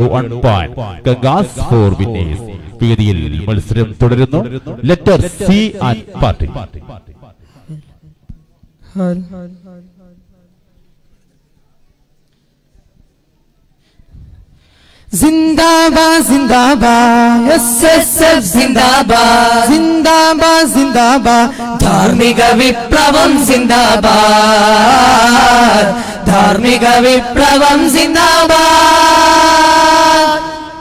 one point ഗംഗാസ് four winners വേദിയിൽ മത്സരം തുടരുന്നു ലെറ്റർ സി ആൻഡ് പാർട്ടി जिंदाबाद जिंदाबाद എസ് എസ് എഫ് സിന്ദാബാദ് जिंदाबाद जिंदाबाद ധാർമ്മിക വിപ്ലവം സിന്ദാബാദ് ധാർമ്മിക വിപ്ലവം സിന്ദാബാദ്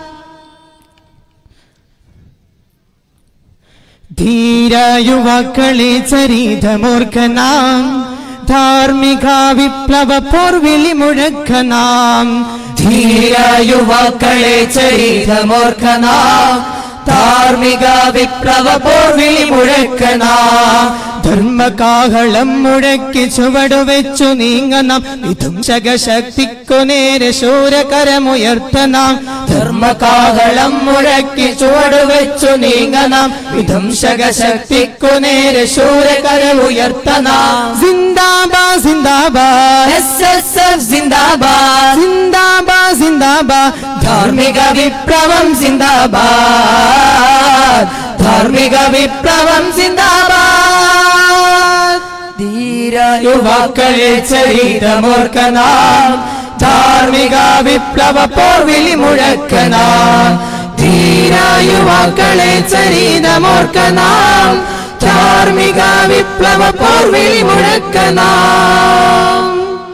ധീര യുവാക്കളെ ചരിതമോർക്കനാം ധാർമ്മിക വിപ്ലവ പോർവിളി മുഴക്കനാം ധീര യുവാക്കളെ ചരിതമോർക്കനാം ധാർമ്മിക വിപ്ലവ പോർവിളി മുഴക്കനാം ധർമ്മകാഹളം മുഴക്കി ചുവടുവെച്ചു നീങ്ങണം വിധംസക ശക്തിക്കു നേരെ ശൂരകരമുയർത്തനാം ധർമ്മകാഹളം മുഴക്കി ചുവടുവെച്ചു നീങ്ങണം വിധംസക ശക്തിക്കു നേരെ ശൂരകര ഉയർത്തനാം സിന്ദാബാദ് സിന്ദാബാദ് എസ് എസ് എഫ് സിന്ദാബാദ് സിന്ദാബാദ് സിന്ദാബാദ് ധാർമ്മിക വിപ്ലവം സിന്ദാബാദ് ധാർമ്മിക വിപ്ലവം സിന്ദാബാദ് ധീര യുവാക്കളെ ചരിതമോർക്കനാം ധാർമ്മിക വിപ്ലവ പോർവിളി മുഴക്കനാം ധീര യുവാക്കളെ ചരിതമോർക്കനാം ധാർമ്മിക വിപ്ലവ പോർവിളി മുഴക്കനാം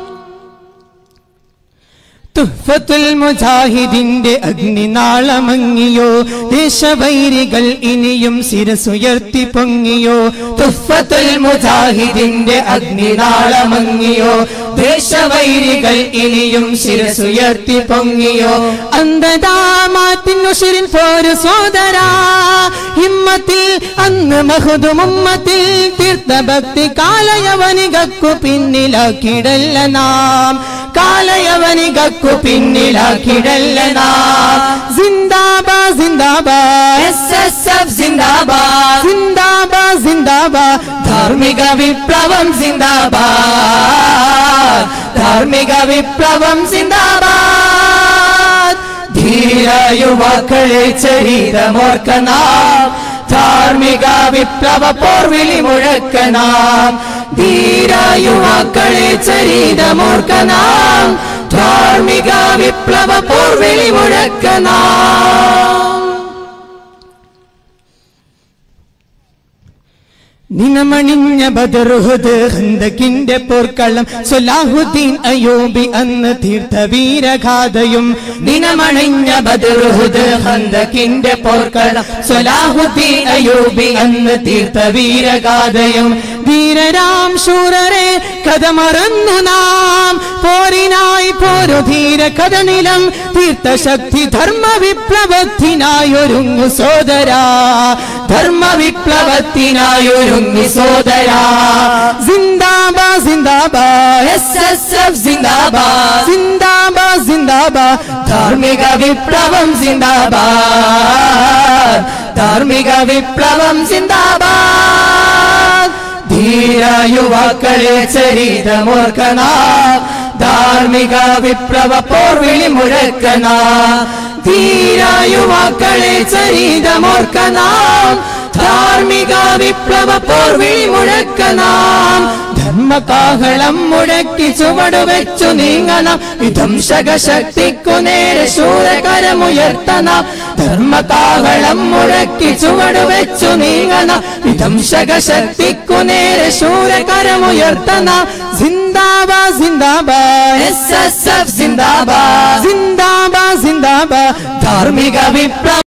തുഫത്തുൽ മുജാഹിദിന്റെ അഗ്നിനാളമങ്ങിയോ ദേശവൈരികൾ ഇനിയും ശിരസുയർത്തി പൊങ്ങിയോ തുഫത്തുൽ മുജാഹിദിന്റെ അഗ്നിനാളമങ്ങിയോ ദേശവൈരികൾ ഇനിയും ശിരസുയർത്തി പൊങ്ങിയോ അന്ധതാമാത്തിനുഷിരിൻ പോരു സോദരാ ഹിമ്മത്തിൽ അന്ന് മഹുദുമുമ്മത്തിൽ തീർത്ഥഭക്തി കാലയവനികക്കു പിന്നിലാക്കിടല്ല നാം കാലയവനികക്കു പിന്നിലാക്കിടല്ല നാം സിന്ദാബാദ് സിന്ദാബാദ് എസ് എസ് എഫ് സിന്ദാബാദ് സിന്ദാബാദ് സിന്ദാബാദ് ധാർമ്മിക വിപ്ലവം സിന്ദാബാദ് ധാർമ്മിക വിപ്ലവം സിന്ദാബാദ് ധീര യുവാക്കളെ ചരിതമോർക്കനാം ധാർമ്മിക വിപ്ലവ പോർവിളി മുഴക്കനാം ധീര യുവാക്കളെ ചരിതമോർക്കനാം ധാർമ്മിക വിപ്ലവ പോർവിളി മുഴക്കനാം നിനമണിഞ്ഞ ബദറുഹുദ് ഹന്തകിന്റെ പോർക്കളം സൊലാഹുദ്ദീൻ അയോബി അന്ന് തീർത്ഥ വീരഗാഥയും ദിനമണിഞ്ഞ ബദറുഹുദ് ഹന്തകിന്റെ പോർക്കളം സലാഹുദ്ദീൻ അയൂബി അന്ന് തീർത്ത വീരഗാഥയും ധീരരാം ശൂരരെ കഥ മറന്നു നാം പോരിനായി പോരു ധീര കഥനിലം തീർത്ഥശക്തി ധർമ്മ വിപ്ലവത്തിനായൊരുങ്ങു സോദരാ ധർമ്മ വിപ്ലവത്തിനായൊരുങ്ങി സോദരാ സിന്ദാബാദ് സിന്ദാബാദ് എസ് എസ് എഫ് സിന്ദാബാദ് സിന്ദാബാദ് സിന്ദാബാദ് ധാർമ്മിക വിപ്ലവം സിന്ദാബാദ് ധാർമ്മിക വിപ്ലവം സിന്ദാബാദ് ധീര യുവാക്കളെ ചരിതമോർക്കനാം ധാർമ്മിക വിപ്ലവ പോർവിളി മുഴക്കനാം ധീര യുവാക്കളെ ചരിതമോർക്കനാം ധാർമ്മിക വിപ്ലവ പോർവിളി മുഴക്കനാം ധർമ്മകാഹളം മുഴക്കി ചുവടുവെച്ചു നീങ്ങണം വിധ്വംസക ശക്തിക്കു നേരെ ശൂരകരമുയർത്തണം ധർമ്മകാഹളം മുഴക്കി ചുവടുവെച്ചു നീങ്ങണം വിധ്വംസക ശക്തിക്കു നേരെ ശൂരകരമുയർത്തണം സിന്ദാബാദ് സിന്ദാബാദ് എസ് എസ് എഫ് സിന്ദാബാദ് സിന്ദാബാദ് സിന്ദാബാദ് ധാർമ്മിക വിപ്ലവ